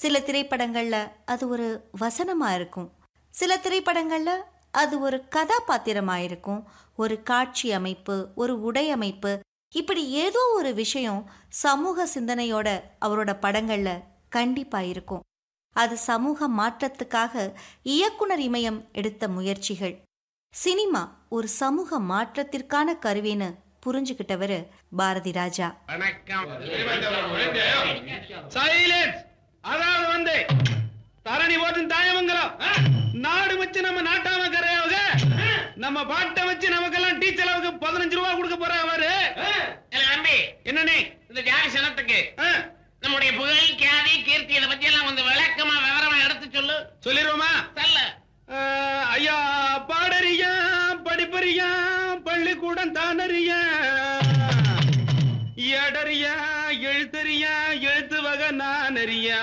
சில திரைப்படங்கள்ல அது ஒரு வசனமா இருக்கும் சில திரைப்படங்கள்ல அது ஒரு கதாபாத்திரமா இருக்கும் ஒரு காட்சி அமைப்பு ஒரு உடை அமைப்பு இப்படி ஏதோ ஒரு விஷயம் சமூக சிந்தனையோட அவரோட படங்கள்ல கண்டிப்பா இருக்கும் அது சமூக மாற்றத்துக்காக இயக்குனர் இமயம் எடுத்த முயற்சிகள் சினிமா ஒரு சமூக மாற்றத்திற்கான கருவின்னு புரிஞ்சுக்கிட்டவரு பாரதி ராஜா வணக்கம் சைலன்ஸ் அதாவது வந்து தரணி போட்டு தாயமங்கலம் நாடு வச்சு நம்ம நாட்டாம கரையாவுக நம்ம பாட்டை வச்சு நமக்கெல்லாம் டீ செலவுக்கு பதினஞ்சு ரூபா கொடுக்க போறாங்க அவரு இல்ல தம்பி என்னண்ணே இந்த ஜாதி சனத்துக்கு ஆ, நம்முடைய புகழ் கியாதி கீர்த்தி இதை பத்தி எல்லாம் வந்து விளக்கமா விவரமா எடுத்து சொல்லு சொல்லிருவோமா சொல்ல ஆ, ஐயா பாடறியா படிப்பறியா பள்ளிக்கூடம் தானறியா எடறியா எழுத்தறியா எழுத்து வகை நான் அறியா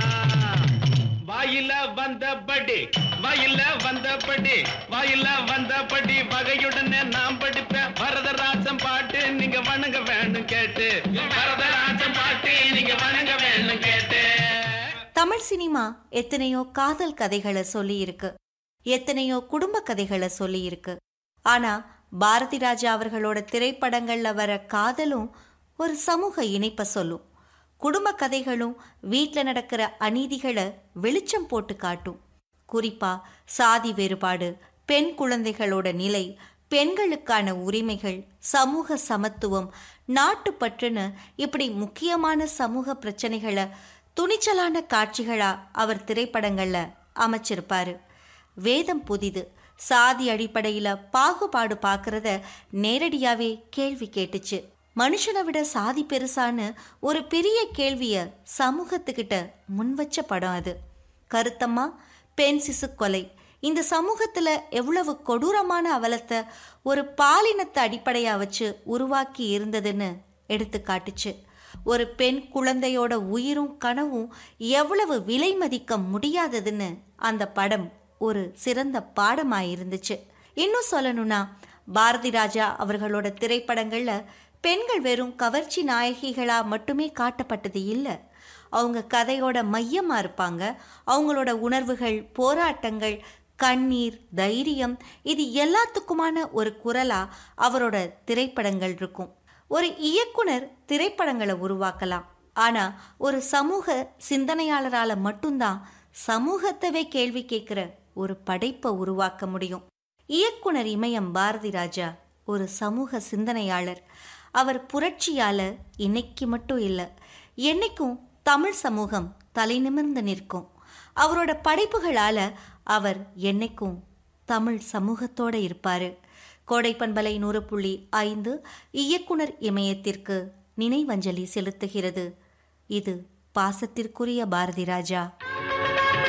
வாயில வந்தபடி வாயில வந்தபடி வாயில வந்தபடி வகையுடனே நான் படிப்பேன் வரதராசன் பாட்டு நீங்க வணங்க வேணும் கேட்டு வரதராசன் பாட்டு நீங்க வணங்க வேணும் கேட்டு தமிழ் சினிமா எத்தனையோ காதல் கதைகளை சொல்லியிருக்கு எத்தனையோ குடும்ப கதைகளை சொல்லியிருக்கு ஆனா பாரதி ராஜா அவர்களோட திரைப்படங்கள்ல வர காதலும் ஒரு சமூக இணைப்பை சொல்லும் குடும்ப கதைகளும் வீட்டில் நடக்கிற அநீதிகளை வெளிச்சம் போட்டு காட்டும் குறிப்பா சாதி வேறுபாடு பெண் குழந்தைகளோட நிலை பெண்களுக்கான உரிமைகள் சமூக சமத்துவம் நாட்டுப்பற்றுன்னு இப்படி முக்கியமான சமூக பிரச்சனைகளை துணிச்சலான காட்சிகளா அவர் திரைப்படங்கள்ல அமைச்சிருப்பாரு வேதம் புதிது சாதி அடிப்படையில பாகுபாடு பார்க்கறத நேரடியாவே கேள்வி கேட்டுச்சு மனுஷனை விட சாதி பெருசான்னு ஒரு பெரிய கேள்விய சமூகத்துக்கிட்ட முன்வச்ச படம் அது கருத்தம்மா பெண் சிசு கொலை இந்த சமூகத்துல எவ்வளவு கொடூரமான அவலத்தை ஒரு பாலினத்தை அடிப்படையா வச்சு உருவாக்கி இருந்ததுன்னு எடுத்து காட்டுச்சு ஒரு பெண் குழந்தையோட உயிரும் கனவும் எவ்வளவு விலை மதிக்க முடியாததுன்னு அந்த படம் ஒரு சிறந்த பாடமா இருந்துச்சு இன்னும் சொல்லணும்னா பாரதி ராஜா அவர்களோட திரைப்படங்கள்ல பெண்கள் வெறும் கவர்ச்சி நாயகிகளா மட்டுமே காட்டப்பட்டது இல்லை அவங்க கதையோட மையமா இருப்பாங்க அவங்களோட உணர்வுகள் போராட்டங்கள் கண்ணீர் தைரியம் இது எல்லாத்துக்குமான ஒரு குரலா அவரோட திரைப்படங்கள் இருக்கும் ஒரு இயக்குனர் திரைப்படங்களை உருவாக்கலாம் ஆனா ஒரு சமூக சிந்தனையாளரால மட்டும்தான் சமூகத்தவே கேள்வி கேட்கிற ஒரு படைப்பை உருவாக்க முடியும் இயக்குனர் இமயம் பாரதி ராஜா ஒரு சமூக சிந்தனையாளர் அவர் புரட்சியால இன்னைக்கு மட்டும் இல்லை என்னைக்கும் தமிழ் சமூகம் தலை நிமிர்ந்து நிற்கும் அவரோட படைப்புகளால அவர் என்னைக்கும் தமிழ் சமூகத்தோட இருப்பாரு கோடைப்பண்பலை நூறு புள்ளி ஐந்து இயக்குனர் இமயத்திற்கு நினைவஞ்சலி செலுத்துகிறது இது பாசத்திற்குரிய பாரதி ராஜா